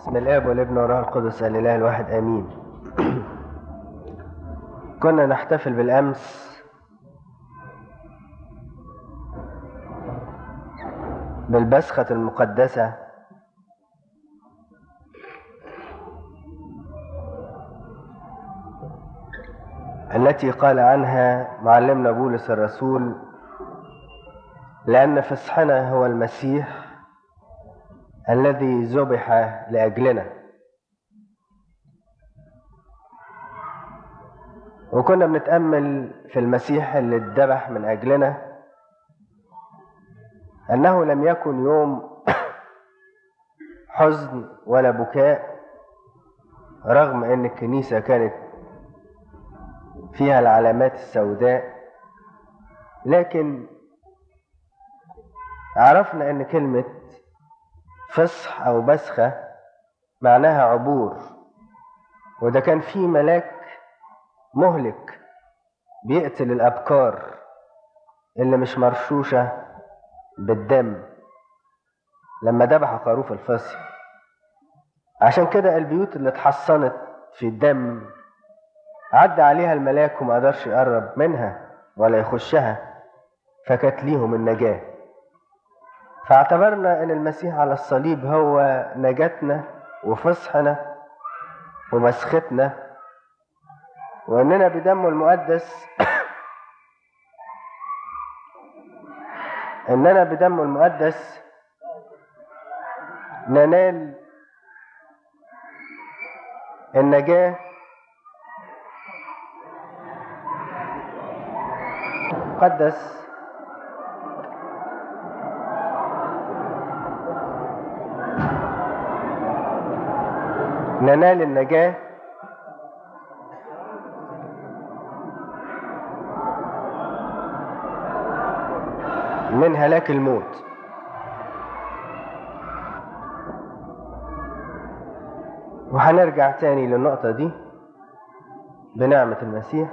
بسم الاب والابن والروح القدس الاله الواحد امين كنا نحتفل بالامس بالبسخة المقدسة التي قال عنها معلمنا بولس الرسول لأن فصحنا هو المسيح الذي ذبح لأجلنا وكنا بنتأمل في المسيح اللي اتذبح من أجلنا أنه لم يكن يوم حزن ولا بكاء رغم أن الكنيسة كانت فيها العلامات السوداء لكن عرفنا أن كلمة فصح أو بسخة معناها عبور وده كان في ملاك مهلك بيقتل الأبكار اللي مش مرشوشة بالدم لما ذبح خروف الفصح عشان كده البيوت اللي اتحصنت في الدم عدى عليها الملاك وما قدرش يقرب منها ولا يخشها فكانت ليهم النجاة فاعتبرنا ان المسيح على الصليب هو نجاتنا وفصحنا ومسختنا واننا بدمه المقدس اننا بدمه المقدس ننال النجاة مقدس ننال النجاة من هلاك الموت وهنرجع تاني للنقطة دي بنعمة المسيح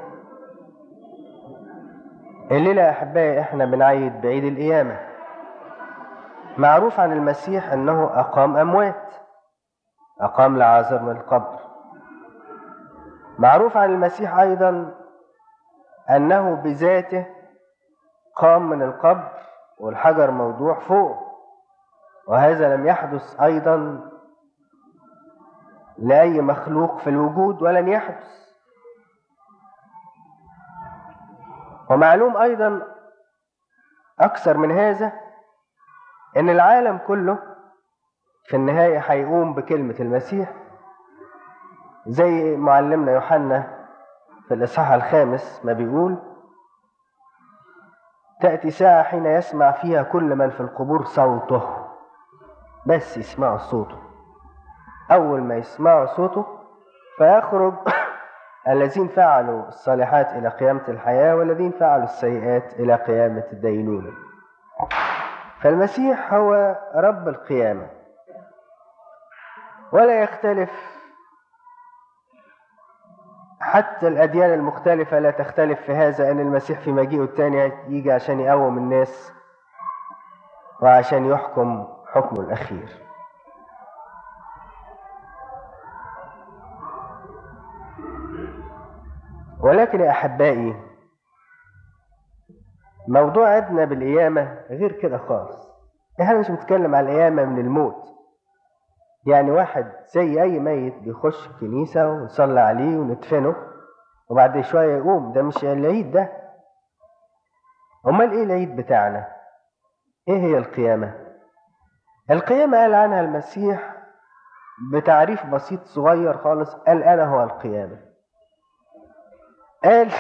الليلة يا أحبائي إحنا بنعيد بعيد القيامة معروف عن المسيح أنه أقام أموات أقام لعازر من القبر معروف عن المسيح أيضا أنه بذاته قام من القبر والحجر موضوع فوق وهذا لم يحدث أيضا لأي مخلوق في الوجود ولن يحدث ومعلوم أيضا أكثر من هذا أن العالم كله في النهاية هيقوم بكلمة المسيح زي معلمنا يوحنا في الإصحاح الخامس ما بيقول تأتي ساعة حين يسمع فيها كل من في القبور صوته بس يسمعوا صوته أول ما يسمعوا صوته فيخرج الذين فعلوا الصالحات إلى قيامة الحياة والذين فعلوا السيئات إلى قيامة الدينونة فالمسيح هو رب القيامة ولا يختلف حتى الأديان المختلفة لا تختلف في هذا أن المسيح في مجيئه الثاني يجي عشان يقوم الناس وعشان يحكم حكمه الأخير ولكن يا أحبائي موضوع عدنا بالقيامة غير كده خالص احنا مش بنتكلم على القيامة من الموت يعني واحد زي أي ميت بيخش الكنيسة ونصلي عليه وندفنه وبعد شوية يقوم ده مش العيد ده أمال إيه العيد بتاعنا؟ إيه هي القيامة؟ القيامة قال عنها المسيح بتعريف بسيط صغير خالص قال أنا هو القيامة قال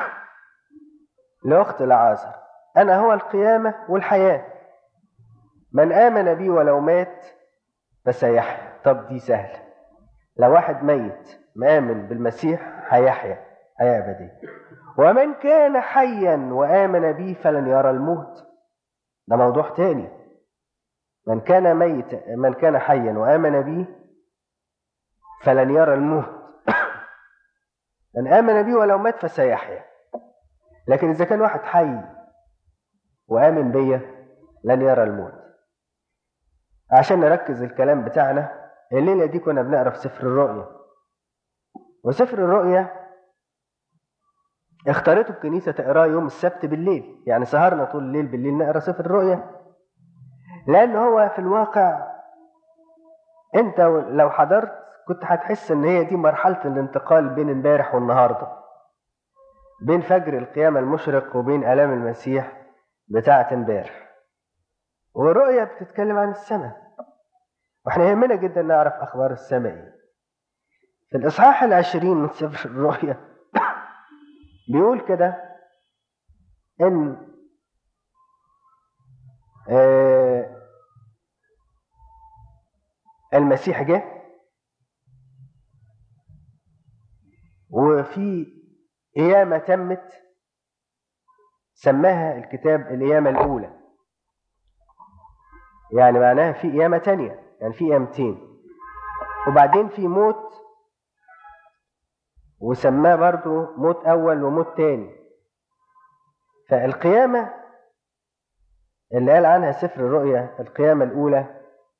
لأخت العازر أنا هو القيامة والحياة من آمن بي ولو مات فسيحيا طب دي سهلة لو واحد ميت مآمن بالمسيح هيحيا حياة أبدية ومن كان حيا وآمن بي فلن يرى الموت ده موضوع تاني من كان ميت من كان حيا وآمن بي فلن يرى الموت من آمن بي ولو مات فسيحيا لكن إذا كان واحد حي وآمن بيا لن يرى الموت عشان نركز الكلام بتاعنا الليلة دي كنا بنقرا في سفر الرؤيا وسفر الرؤيا اختارته الكنيسة تقراه يوم السبت بالليل يعني سهرنا طول الليل بالليل نقرا سفر الرؤيا لأن هو في الواقع أنت لو حضرت كنت هتحس إن هي دي مرحلة الانتقال بين امبارح والنهاردة بين فجر القيامة المشرق وبين آلام المسيح بتاعة امبارح والرؤيا بتتكلم عن السماء واحنا يهمنا جدا نعرف أخبار السماء إيه في الإصحاح العشرين من سفر الرؤيا بيقول كده إن آه المسيح جه وفي قيامة تمت سماها الكتاب القيامة الأولى يعني معناها في قيامة تانية يعني في قيامتين وبعدين في موت وسماه برضو موت أول وموت تاني فالقيامة اللي قال عنها سفر الرؤيا القيامة الأولى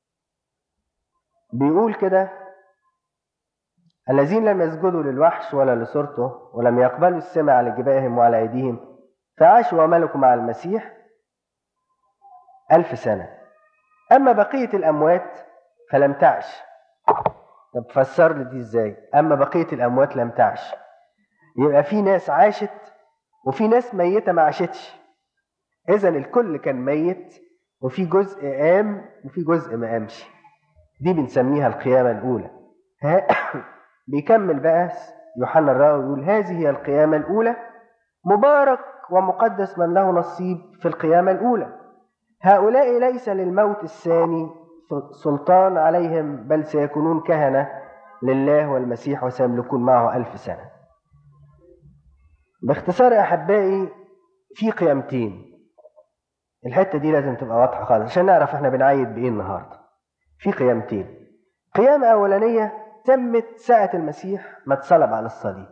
بيقول كده الذين لم يسجدوا للوحش ولا لصورته ولم يقبلوا السمع على جباههم وعلى أيديهم فعاشوا وملكوا مع المسيح ألف سنة أما بقية الأموات فلم تعش طب فسر لي دي ازاي أما بقية الأموات لم تعش يبقى في ناس عاشت وفي ناس ميتة ما عاشتش إذا الكل كان ميت وفي جزء قام وفي جزء ما قامش دي بنسميها القيامة الأولى بيكمل بقى يوحنا الراوي يقول هذه هي القيامة الأولى مبارك ومقدس من له نصيب في القيامة الأولى هؤلاء ليس للموت الثاني سلطان عليهم بل سيكونون كهنة لله والمسيح وسيملكون معه ألف سنة باختصار يا أحبائي في قيامتين الحتة دي لازم تبقى واضحة خالص عشان نعرف احنا بنعيد بإيه النهاردة في قيامتين قيامة أولانية تمت ساعة المسيح ما اتصلب على الصليب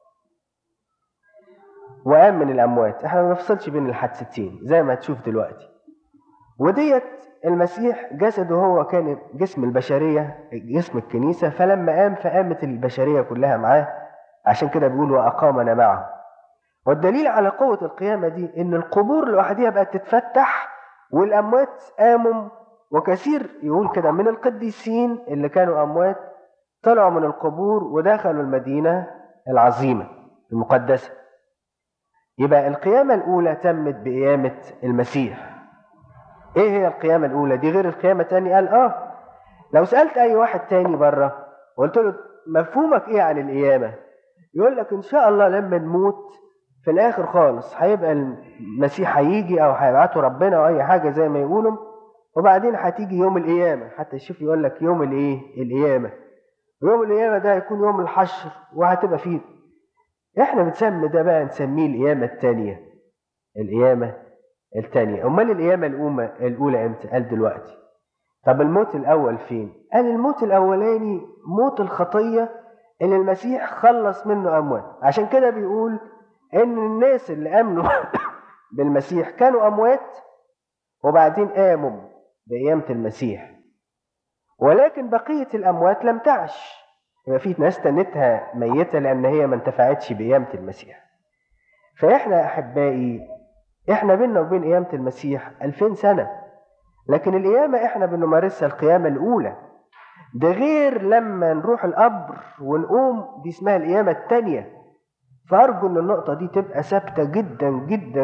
وقام من الأموات احنا ما نفصلش بين الحادثتين زي ما تشوف دلوقتي وديت المسيح جسده هو كان جسم البشرية جسم الكنيسة فلما قام فقامت البشرية كلها معاه عشان كده بيقول وأقامنا معه والدليل على قوة القيامة دي إن القبور لوحدها بقت تتفتح والأموات قاموا وكثير يقول كده من القديسين اللي كانوا أموات طلعوا من القبور ودخلوا المدينة العظيمة المقدسة يبقى القيامة الأولى تمت بقيامة المسيح إيه هي القيامة الأولى دي غير القيامة الثانية قال آه لو سألت أي واحد تاني بره وقلت له مفهومك إيه عن القيامة يقول لك إن شاء الله لما نموت في الآخر خالص هيبقى المسيح هيجي أو هيبعته ربنا أو أي حاجة زي ما يقولوا وبعدين هتيجي يوم القيامة حتى الشيخ يقول لك يوم الإيه القيامة يوم القيامة ده هيكون يوم الحشر وهتبقى فيه احنا بنسمي ده بقى نسميه القيامة التانية القيامة التانية امال القيامة الأولى الأولى امتى؟ قال دلوقتي طب الموت الأول فين؟ قال الموت الأولاني موت الخطية اللي المسيح خلص منه أموات عشان كده بيقول إن الناس اللي آمنوا بالمسيح كانوا أموات وبعدين قاموا بقيامة المسيح ولكن بقية الأموات لم تعش يبقى في ناس تنتها ميتة لأن هي ما انتفعتش بقيامة المسيح فإحنا أحبائي إحنا بينا وبين قيامة المسيح ألفين سنة لكن القيامة إحنا بنمارسها القيامة الأولى ده غير لما نروح القبر ونقوم دي اسمها القيامة التانية فأرجو إن النقطة دي تبقى ثابتة جدا جدا